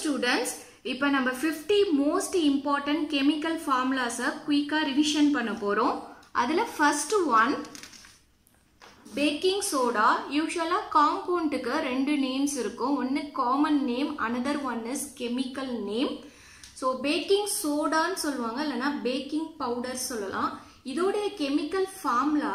Students இப்போ நம்ம fifty most important chemical ஃபார்முலாஸை குயிக்காக ரிவிஷன் பண்ண போகிறோம் அதில் ஃபர்ஸ்ட் ஒன் பேக்கிங் சோடா யூஸ்வலாக காம்பவுண்டுக்கு ரெண்டு நேம்ஸ் இருக்கும் ஒன்று common name another one is chemical name so baking சோடான்னு சொல்லுவாங்க இல்லைனா பேக்கிங் பவுடர் சொல்லலாம் இதோடைய chemical formula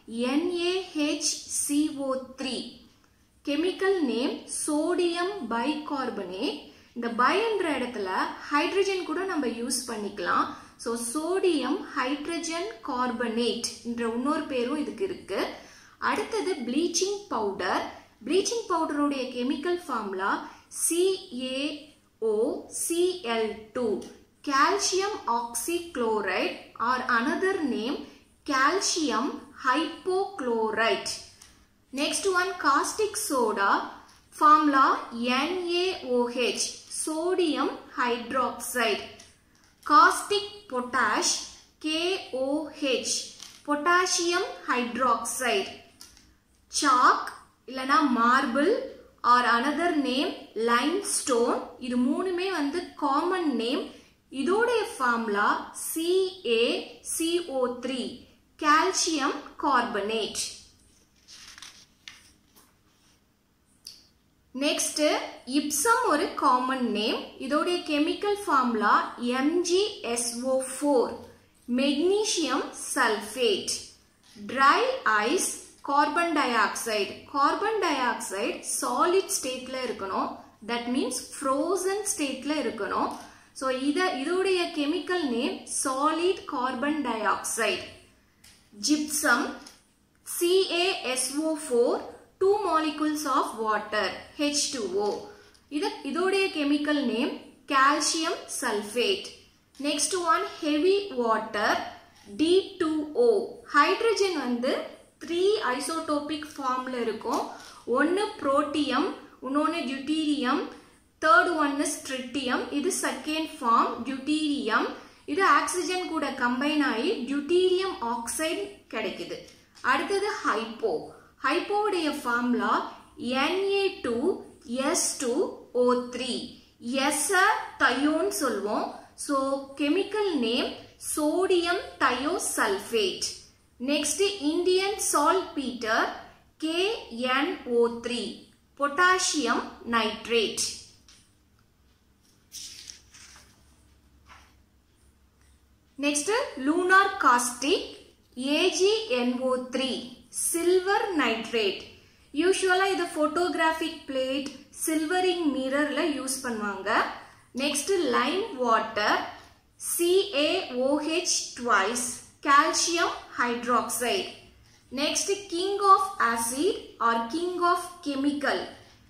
NaHCO3 three chemical name sodium bicarbonate இந்த பைன்ற இடத்துல ஹைட்ரஜன் கூட நம்ம யூஸ் பண்ணிக்கலாம் ஸோ சோடியம் ஹைட்ரஜன் கார்பனேட் என்ற இன்னொரு பேரும் இதுக்கு இருக்கு அடுத்தது ப்ளீச்சிங் பவுடர் ப்ளீச்சிங் பவுடருடைய chemical formula CaO C L two calcium oxychloride or another name calcium hypochlorite Next one caustic soda formula NaOH sodium hydroxide. Caustic potash KOH potassium hydroxide. Chalk இல்லனா marble or another name limestone இது மூணுமே வந்து common name இதோடைய formula CaCO3 calcium carbonate. Next Epsom ஒரு common name இதோடைய chemical formula M G S O four magnesium sulphate dry ice carbon dioxide carbon dioxide solid ஸ்டேட்ல இருக்கணும் that means frozen ஸ்டேட்ல இருக்கணும் ஸோ இத இதோடைய chemical name solid carbon dioxide gypsum CaSO4 two molecules of water H2O இது இதோடைய chemical name calcium sulfate next one heavy water D2O hydrogen வந்து three isotopic ஃபார்ம்ல இருக்கும் ஒன்று புரோட்டியம் இன்னொன்று deuterium third one is tritium இது second form deuterium இது oxygen கூட கம்பைன் ஆகி டியூட்டீரியம் ஆக்சைடு கிடைக்குது அடுத்தது ஹைப்போ ஹைப்போடைய ஃபார்முலா Na2S2O3 எஸ் தயோன் சொல்வோம் so chemical name sodium thiosulphate next Indian saltpetre KNO3 potassium nitrate next lunar caustic AgNO3 silver nitrate யூஸ்வலாக இது ஃபோட்டோகிராஃபிக் பிளேட் சில்வரிங் மிரரில் யூஸ் பண்ணுவாங்க next lime water CaOH twice calcium hydroxide next king of acid are king of chemical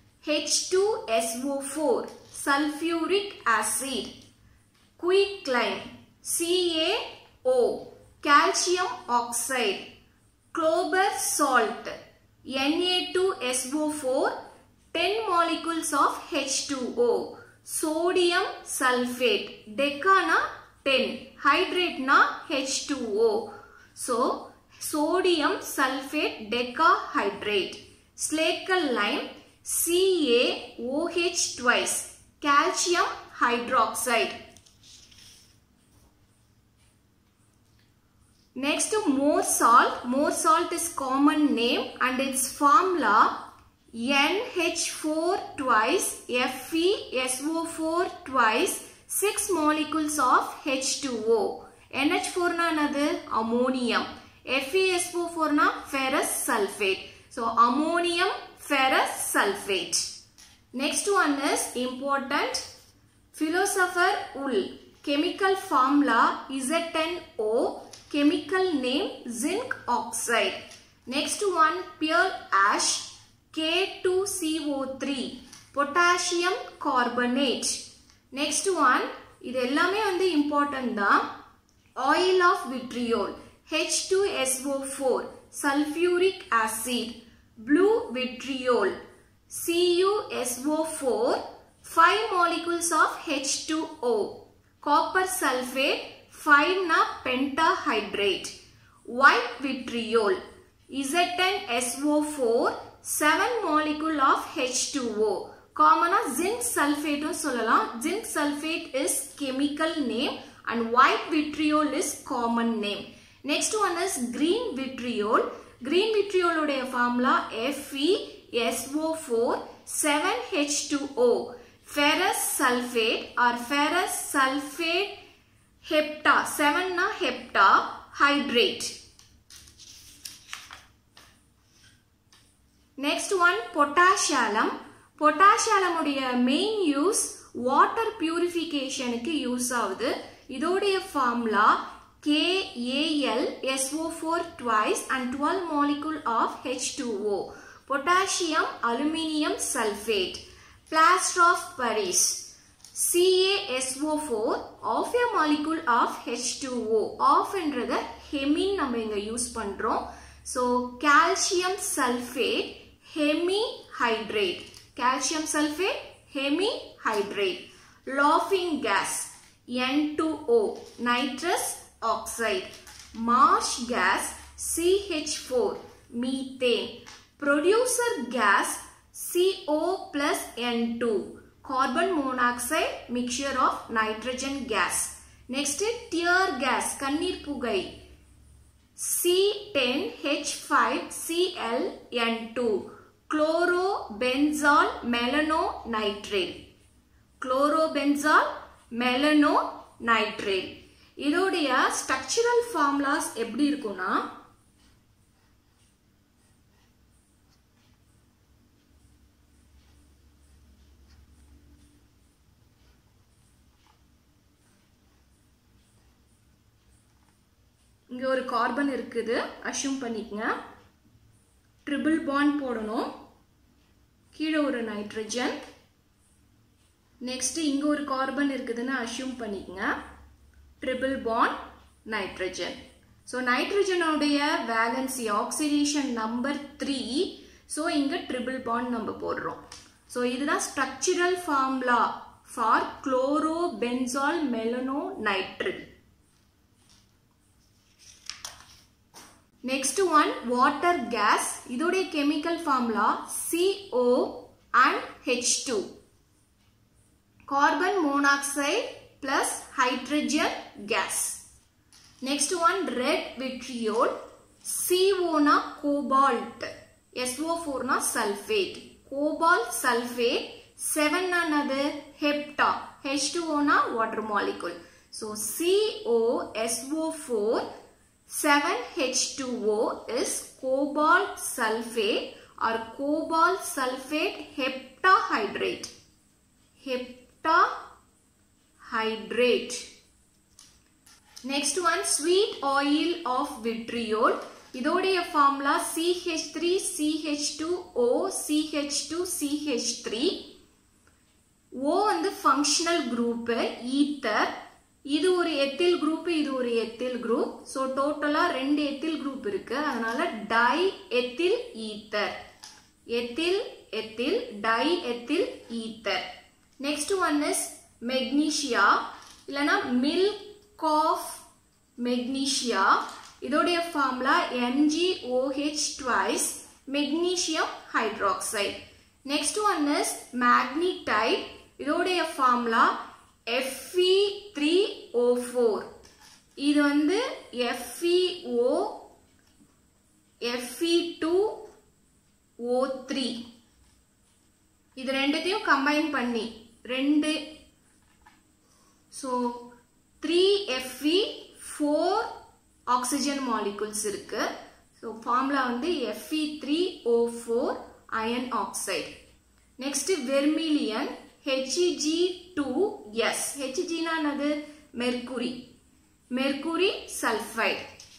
H2SO4 sulphuric acid quick lime CaO calcium oxide, clober salt, Na2SO4, 10 molecules of H2O, sodium sulfate, decana 10, hydrate na H2O. So, sodium sulfate decahydrate, slackle lime, CaOH twice, calcium hydroxide. Next, more salt. More salt is common name and its formula NH4 twice FeSO4 twice 6 molecules of H2O. NH4 na another ammonium. FeSO4 na ferrous sulfate. So ammonium ferrous sulfate. Next one is important. Philosopher wool. Chemical formula ZNO chemical name zinc oxide. Next one pure ash K2CO3 potassium carbonate. Next one இது எல்லாமே வந்து important தான் oil of vitriol H2SO4 sulfuric acid blue vitriol CuSO4 5 molecules of H2O copper sulfate 5 na pentahydrate. White vitriol ZnSO4 7 molecule of H2O. காமனா zinc சல்ஃபேட்டும் சொல்லலாம் zinc sulphate is chemical name and white vitriol is common name next one is green vitriol green விட்ரியோலுடைய formula Fe SO4 7H2O ferrous sulfate or ferrous sulfate hepta 7 na hepta hydrate next one potash alum potash alum உடைய main use water பியூரிஃபிகேஷனுக்கு use ஆகுது இதோடைய formula KAl SO4 twice and 12 molecule of H2O potassium aluminium sulfate plaster of Paris CaSO4 of a molecule of H2O of என்றத ஹெமின் நம்ம இங்க use பண்றோம் so calcium sulfate hemihydrate calcium sulfate hemihydrate laughing gas N2O nitrous oxide marsh gas CH4 methane producer gas CO plus N2 carbon monoxide mixture of nitrogen gas next tear gas கண்ணீர் புகை C10H5Cl N2 chlorobenzol melanonitrate chlorobenzol melanonitrate இதோடைய structural formulas எப்படி இருக்கும்னா இங்க ஒரு carbon இருக்குது assume பண்ணிக்கங்க triple bond போடணும் கீழே ஒரு நைட்ரஜன் நெக்ஸ்ட் இங்க ஒரு கார்பன் இருக்குதுன்னு அஷ்யூம் பண்ணிக்கங்க ட்ரிபிள் பாண்ட் நைட்ரஜன் ஸோ நைட்ரஜனுடைய valency oxidation number three so இங்க ட்ரிபிள் பாண்ட் நம்ம போடுறோம் ஸோ இதுதான் structural formula for chlorobenzol malononitrile next one water gas இதோடைய chemical formula CO and H2 carbon monoxide plus hydrogen gas next one red vitriol CO னா cobalt SO4 னா sulphate cobalt sulphate 7 ஆனது hepta H2O னா water molecule so CO SO4 7H2O is cobalt sulfate or cobalt sulfate heptahydrate. Heptahydrate. Next one sweet oil of vitriol. இதோடைய formula CH3 CH2O CH2 CH3 O வந்து functional group ether இது ஒரு ethyl group இது ஒரு ethyl group so டோட்டலா ரெண்டு ethyl group இருக்கு அதனால diethyl ether ethyl ethyl diethyl ether next one is magnesia இல்லைன்னா மில்க் ஆஃப் மெக்னீஷியா இதோடைய formula M G O H twice magnesium hydroxide next one is magnetite இதோடைய formula Fe3O4 இது வந்து FeO Fe2O3 இது ரெண்டுத்தையும் கம்பைன் பண்ணி ரெண்டு so three F E four oxygen molecules இருக்கு ஸோ ஃபார்முலா வந்து F E three O four iron oxide next vermilion Heg2S Hg என்னது mercury mercury sulphide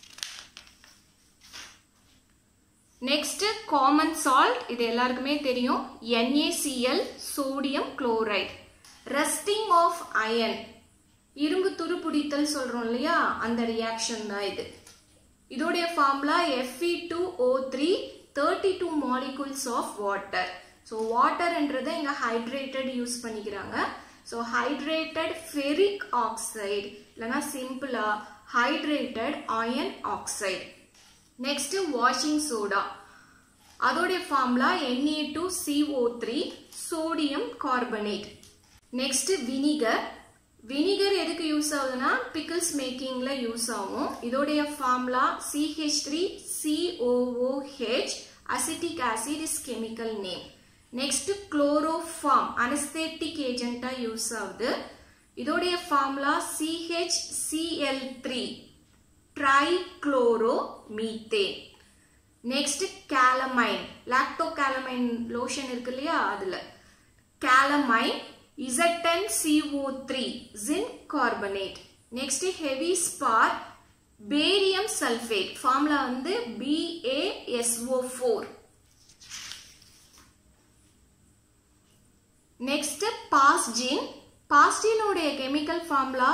next common salt இது எல்லாருக்குமே தெரியும் NaCl sodium chloride rusting of iron இரும்பு துருப்பிடித்தல் சொல்றோம் இல்லையா அந்த ரியாக்ஷன் தான் இது இதோடைய formula Fe2O3 32 molecules of water so வாட்டர்ன்றதை இங்கே ஹைட்ரேட்டட் யூஸ் பண்ணிக்கிறாங்க ஸோ ஹைட்ரேட்டட் ஃபெரிக் ஆக்சைடு இல்லைன்னா சிம்பிளா hydrated iron oxide next washing soda அதோடைய formula Na2CO3 sodium carbonate next vinegar vinegar எதுக்கு யூஸ் ஆகுதுன்னா பிக்கிள்ஸ் மேக்கிங்ல யூஸ் ஆகும் இதோடைய formula CH3 COOH acetic acid is chemical name next chloroform anaesthetic ஏஜென்ட்டா use ஆகுது இதோடைய formula CHCl3 trichloromethane next calamine லாக்டோ கேலமைன் லோஷன் இருக்கு இல்லையா அதுல கேலமைன் இசட்டன் CO3 zinc carbonate next heavy spar barium sulphate formula வந்து BaSO4 நெக்ஸ்ட் பாஸ்ஜின் பாஸ்டினுடைய கெமிக்கல் ஃபார்முலா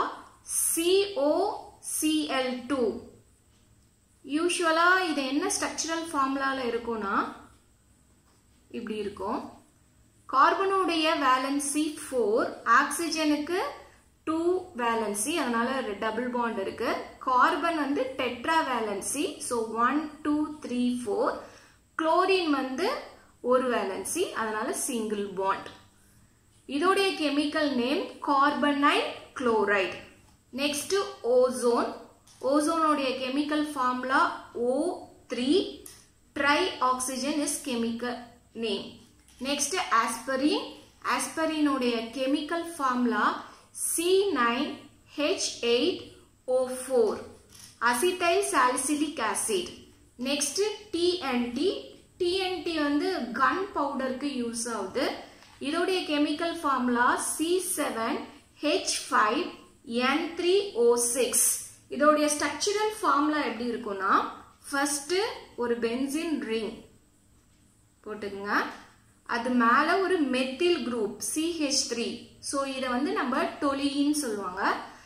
COCl2 யூஸ்வலா இது என்ன ஸ்ட்ரக்சரல் ஃபார்முலால இருக்கும்னா இப்படி இருக்கும் கார்பனுடைய வேலன்சி ஃபோர் ஆக்சிஜனுக்கு டூ வேலன்சி அதனால டபுள் பாண்ட் இருக்கு கார்பன் வந்து tetra valency so one two three four chlorine வந்து ஒரு வேலன்சி அதனால சிங்கிள் பாண்ட் இதோடைய chemical name carbonyl chloride next ozone ஓசோனுடைய chemical formula O three tri oxygen is chemical name next aspirin ஆஸ்பரினுடைய chemical formula C nine H eight O four acetyl salicylic acid next TNT TNT வந்து gun பவுடருக்கு use ஆகுது இதோடைய chemical formula C seven H five N three O six இதோடைய structural formula எப்படி இருக்கும்னா first ஒரு benzene ring போட்டுக்குங்க அது மேல ஒரு methyl group C H three so இதை வந்து நம்ம டொலின்னு சொல்லுவாங்க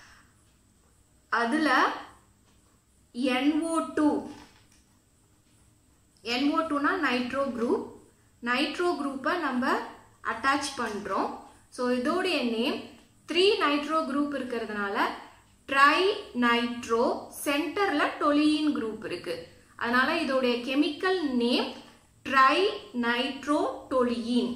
அதுல NO2 டூ NO டூனா நைட்ரோ குரூப் நைட்ரோ குரூப்பை நம்ம அட்டாச் பண்றோம் ஸோ இதோடைய நேம் த்ரீ நைட்ரோ குரூப் இருக்கிறதுனால ட்ரை நைட்ரோ சென்டர்ல டொலியின் குரூப் இருக்கு அதனால இதோடைய chemical name tri nitro toluene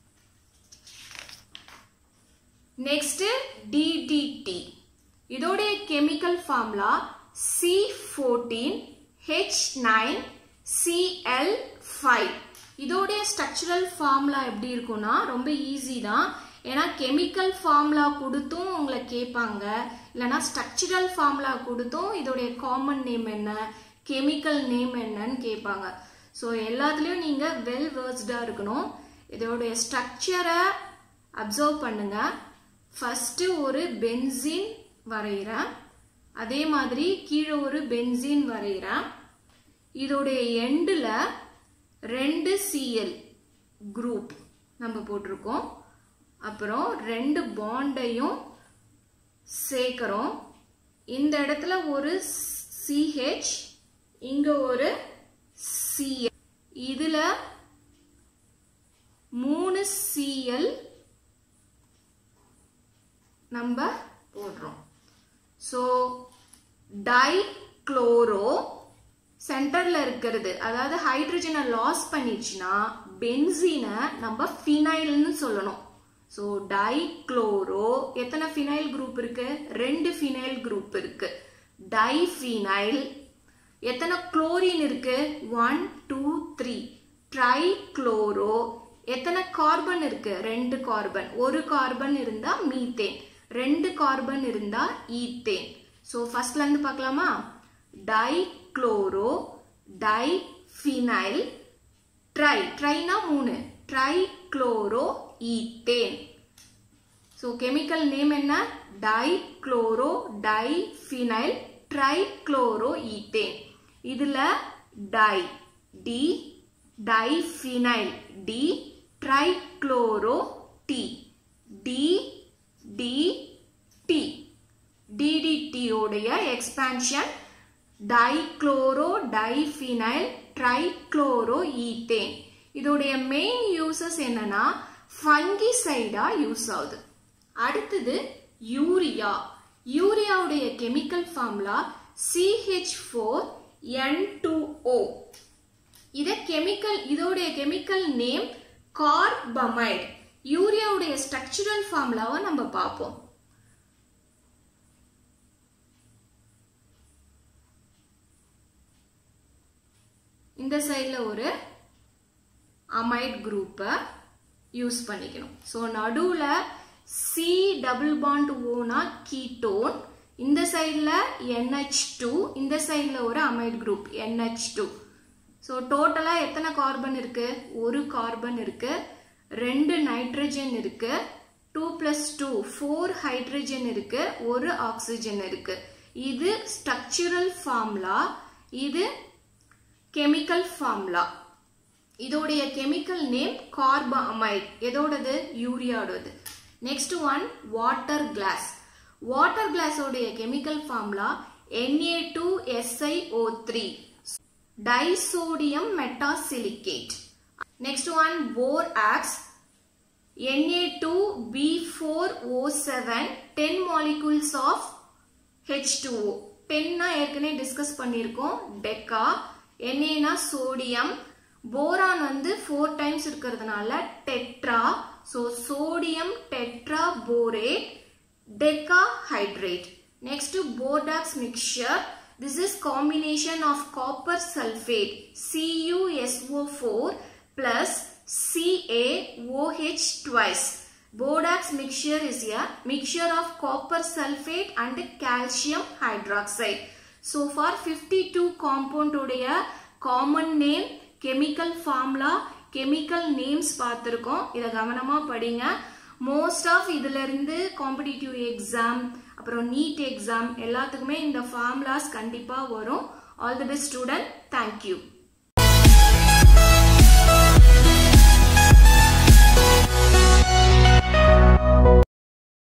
next DDT இதோடைய chemical formula C fourteen H nine C L five இதோடைய ஸ்ட்ரக்சரல் ஃபார்முலா எப்படி இருக்கும்னா ரொம்ப ஈஸி தான் ஏன்னா கெமிக்கல் ஃபார்முலா கொடுத்தும் உங்களை கேட்பாங்க இல்லைனா ஸ்ட்ரக்சரல் ஃபார்முலா கொடுத்தும் இதோடைய காமன் நேம் என்ன கெமிக்கல் நேம் என்னன்னு கேட்பாங்க ஸோ எல்லாத்துலேயும் நீங்கள் வெல் வேர்ஸ்டாக இருக்கணும் இதோடைய ஸ்ட்ரக்சரை அப்சர்வ் பண்ணுங்க ஃபஸ்ட்டு ஒரு பென்சின் வரைகிறேன் அதே மாதிரி கீழே ஒரு பென்சின் வரைகிறேன் இதோடைய எண்டில் ரெண்டு சிஎல் குரூப் நம்ம போட்டிருக்கோம் அப்புறம் ரெண்டு பாண்டையும் சேர்க்கிறோம் இந்த இடத்துல ஒரு சிஹெச் இங்க ஒரு சிஎல் இதுல மூணு சிஎல் நம்ம போடுறோம் ஸோ டை குளோரோ சென்டர்ல இருக்கிறது அதாவது ஹைட்ரஜனை லாஸ் பண்ணிடுச்சுன்னா பென்சீனை நம்ம ஃபினைல்னு சொல்லணும் ஸோ டைக்ளோரோ எத்தனை ஃபினைல் குரூப் இருக்கு ரெண்டு ஃபினைல் குரூப் இருக்கு டைஃபினைல் எத்தனை குளோரின் இருக்கு ஒன் டூ த்ரீ ட்ரைக்ளோரோ எத்தனை கார்பன் இருக்கு ரெண்டு கார்பன் ஒரு கார்பன் இருந்தா மீத்தேன் ரெண்டு கார்பன் இருந்தா ஈத்தேன் ஸோ ஃபர்ஸ்ட்ல இருந்து பார்க்கலாமா டைக்ளோரோ டைஃபினைல் ட்ரை ட்ரைனா மூணு trichloro ethane so chemical name என்ன டைக்ளோரோ டைஃபினைல் ட்ரைக்ளோரோ ஈத்தேன் இதில் di D diphenyl D trichloro D D D D டிடிடியோடைய expansion dichloro diphenyl trichloro ethane இதோடைய மெயின் யூசஸ் என்னன்னா ஃபங்கிசைடா யூஸ் ஆகுது அடுத்தது யூரியா யூரியாவுடைய chemical formula C H four N two O இத கெமிக்கல் இதோடைய கெமிக்கல் நேம் கார்பமைட் யூரியாவுடைய ஸ்ட்ரக்சரல் ஃபார்முலாவை நம்ம பார்ப்போம் இந்த சைடில் ஒரு அமைட் குரூப்பை யூஸ் பண்ணிக்கணும் ஸோ நடுவில் சி டபுள் பாண்ட் ஓனா கீட்டோன் இந்த சைடில் என்ஹெச் டூ இந்த சைடில் ஒரு amide group N H two so டோட்டலாக எத்தனை கார்பன் இருக்கு ஒரு கார்பன் இருக்கு ரெண்டு நைட்ரஜன் இருக்கு two plus two four hydrogen இருக்கு ஒரு ஆக்சிஜன் இருக்கு இது ஸ்ட்ரக்சரல் ஃபார்முலா இது கெமிக்கல் ஃபார்முலா இதோடைய கெமிக்கல் நேம் கார்பமைட் எதோடது யூரியாவோடது next one water glass water கிளாஸோடைய chemical formula Na2SiO3 disodium metasilicate next one borax Na2B4O7 10 molecules of H2O 10 ஏற்கனவே டிஸ்கஸ் பண்ணியிருக்கோம் டெக்கா என்னன்னா சோடியம் போரான் வந்து ஃபோர் டைம்ஸ் இருக்கிறதுனால tetra so sodium tetra borate deca hydrate next Bordeaux mixture this is combination of copper sulfate CuSO4 plus CaOH twice borax mixture is a mixture of copper sulfate and calcium hydroxide so far 52 compound உடைய common name chemical formula chemical names பார்த்திருக்கோம் இதை கவனமா படிங்க most of இதுல இருந்து competitive exam அப்புறம் NEET exam எல்லாத்துக்குமே இந்த ஃபார்முலாஸ் கண்டிப்பா வரும் all the best student thank you